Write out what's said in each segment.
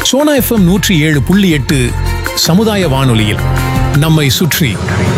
Sona FM நூற்றி ஏழு புள்ளி எட்டு சமுதாய வானொலியில் நம்மை சுற்றி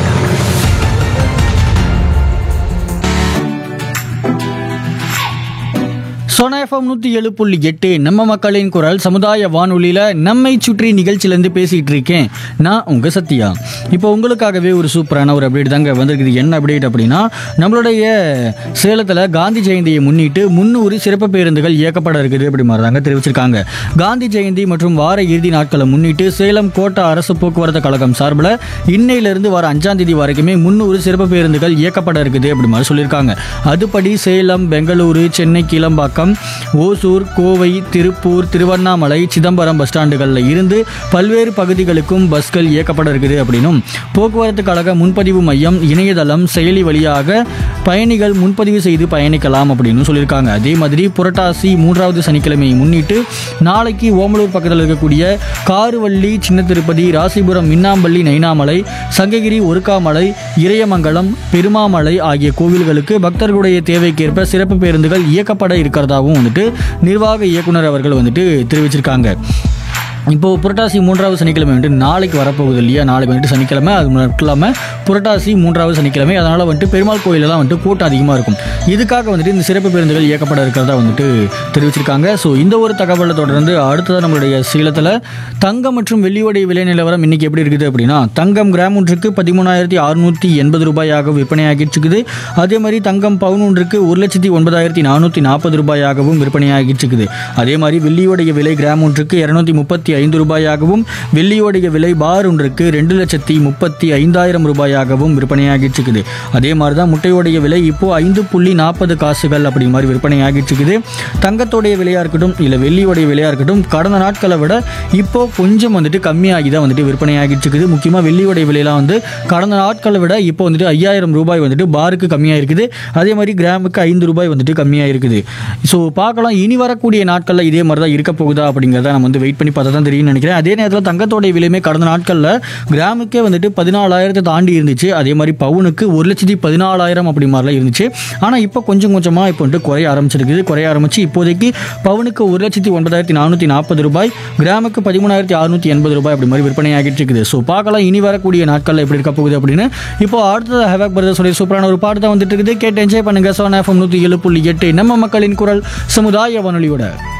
சோனா எஃப்எம் நூற்றி ஏழு புள்ளி எட்டு நம்ம மக்களின் குரல் சமுதாய வானொலியில் நம்மை சுற்றி நிகழ்ச்சியிலேருந்து பேசிகிட்டு இருக்கேன் நான் உங்கள் சத்யா இப்போ உங்களுக்காகவே ஒரு சூப்பரான ஒரு அப்டேட் தாங்க வந்திருக்குது என்ன அப்டேட் அப்படின்னா நம்மளுடைய சேலத்தில் காந்தி ஜெயந்தியை முன்னிட்டு முன்னூறு சிறப்பு பேருந்துகள் இயக்கப்பட இருக்குது அப்படி மாதிரி தாங்க தெரிவிச்சிருக்காங்க காந்தி ஜெயந்தி மற்றும் வார இறுதி நாட்களை முன்னிட்டு சேலம் கோட்டா அரசு போக்குவரத்து கழகம் சார்பில் இன்னையிலிருந்து வர அஞ்சாம் தேதி வரைக்குமே முன்னூறு சிறப்பு பேருந்துகள் இயக்கப்பட இருக்குது அப்படி மாதிரி சொல்லியிருக்காங்க அதுபடி சேலம் பெங்களூரு சென்னை கீழம்பாக்கம் ஓசூர் கோவை திருப்பூர் திருவண்ணாமலை சிதம்பரம் பஸ் ஸ்டாண்டுகளில் இருந்து பல்வேறு பகுதிகளுக்கும் பஸ்கள் இயக்கப்பட இருக்குது அப்படின்னும் போக்குவரத்து கழக முன்பதிவு மையம் இணையதளம் செயலி வழியாக பயணிகள் முன்பதிவு செய்து பயணிக்கலாம் அப்படின்னு சொல்லியிருக்காங்க அதே மாதிரி புரட்டாசி மூன்றாவது சனிக்கிழமையை முன்னிட்டு நாளைக்கு ஓமலூர் பக்கத்தில் இருக்கக்கூடிய காருவள்ளி சின்ன திருப்பதி ராசிபுரம் மின்னாம்பள்ளி நைனாமலை சங்ககிரி ஒருக்காமலை இறையமங்கலம் பெருமாமலை ஆகிய கோவில்களுக்கு பக்தர்களுடைய தேவைக்கேற்ப சிறப்பு பேருந்துகள் இயக்கப்பட இருக்கிறதாகவும் வந்துட்டு நிர்வாக இயக்குனர் அவர்கள் வந்துட்டு தெரிவிச்சிருக்காங்க இப்போ புரட்டாசி மூன்றாவது சனிக்கிழமை வந்துட்டு நாளைக்கு வரப்போகுது இல்லையா நாளைக்கு வந்துட்டு சனிக்கிழமை அது மட்டும் இல்லாமல் புரட்டாசி மூன்றாவது சனிக்கிழமை அதனால் வந்துட்டு பெருமாள் கோயிலெல்லாம் வந்துட்டு கூட்டம் அதிகமாக இருக்கும் இதுக்காக வந்துட்டு இந்த சிறப்பு பேருந்துகள் இயக்கப்பட இருக்கிறதா வந்துட்டு தெரிவிச்சிருக்காங்க ஸோ இந்த ஒரு தகவலை தொடர்ந்து அடுத்ததாக நம்மளுடைய சேலத்தில் தங்கம் மற்றும் வெள்ளியோடைய விலை நிலவரம் இன்னைக்கு எப்படி இருக்குது அப்படின்னா தங்கம் கிராம் ஒன்றுக்கு பதிமூணாயிரத்தி அறுநூற்றி எண்பது ரூபாயாக விற்பனையாகிட்டு இருக்குது அதே மாதிரி தங்கம் பவுன் ஒன்றுக்கு ஒரு லட்சத்தி ஒன்பதாயிரத்தி நானூற்றி நாற்பது ரூபாயாகவும் விற்பனையாகிட்டு இருக்குது அதே மாதிரி வெள்ளியோடைய விலை கிராம் ஒன்றுக்கு இரநூத்தி முப்பத்தி ஐந்து ரூபாயாகவும் வெள்ளியோடைய விலை பார் ஒன்றுக்கு ரெண்டு லட்சத்தி முப்பத்தி ஐந்தாயிரம் ரூபாயாகவும் விற்பனையாகிட்டு இருக்குது அதே மாதிரி தான் முட்டையோடைய விலை இப்போ ஐந்து புள்ளி நாற்பது காசுகள் அப்படி மாதிரி விற்பனையாகிட்டு இருக்குது தங்கத்தோடைய விலையாக இருக்கட்டும் இல்லை வெள்ளியோடைய விலையாக இருக்கட்டும் கடந்த நாட்களை விட இப்போ கொஞ்சம் வந்துட்டு கம்மியாகி தான் வந்துட்டு விற்பனையாகிட்டு இருக்குது முக்கியமாக வெள்ளியோடைய விலையெல்லாம் வந்து கடந்த நாட்களை விட இப்போ வந்துட்டு ஐயாயிரம் ரூபாய் வந்துட்டு பாருக்கு கம்மியாக இருக்குது அதே மாதிரி கிராமுக்கு ஐந்து ரூபாய் வந்துட்டு கம்மியாக இருக்குது ஸோ பார்க்கலாம் இனி வரக்கூடிய நாட்களில் இதே மாதிரி தான் இருக்க போகுதா அப்படிங்கிறத நம்ம வந்து வெயிட் பண்ணி பார்த்தா தான் தெரியும்னு நினைக்கிறேன் அதே நேரத்தில் தங்கத்தோடைய விலையுமே கடந்த நாட்களில் கிராமுக்கே வந்துட்டு பதினாலாயிரத்தை தாண்டி இருந்துச்சு அதே மாதிரி பவுனுக்கு ஒரு லட்சத்தி பதினாலாயிரம் அப்படி மாதிரிலாம் இருந்துச்சு ஆனால் இப்போ கொஞ்சம் கொஞ்சமாக இப்போ வந்துட்டு குறைய ஆரம்பிச்சிருக்குது குறைய ஆரம்பிச்சு இப்போதைக்கு பவுனுக்கு ஒரு லட்சத்தி ஒன்பதாயிரத்தி நானூற்றி நாற்பது ரூபாய் கிராமுக்கு பதிமூணாயிரத்தி அறுநூற்றி எண்பது ரூபாய் அப்படி மாதிரி விற்பனை ஆகிட்டு இருக்குது ஸோ பார்க்கலாம் இனி வரக்கூடிய நாட்களில் எப்படி இருக்க போகுது அப்படின்னு இப்போ அடுத்தது ஹேவாக் பிரதர் சொல்லி சூப்பரான ஒரு பாட்டு தான் வந்துட்டு இருக்குது கேட்டு என்ஜாய் பண்ணுங்க சோனா எஃப்எம் நூற்றி ஏழு புள்ளி எட்டு நம்ம மக்களின் குரல் சமுதாய வானொலியோட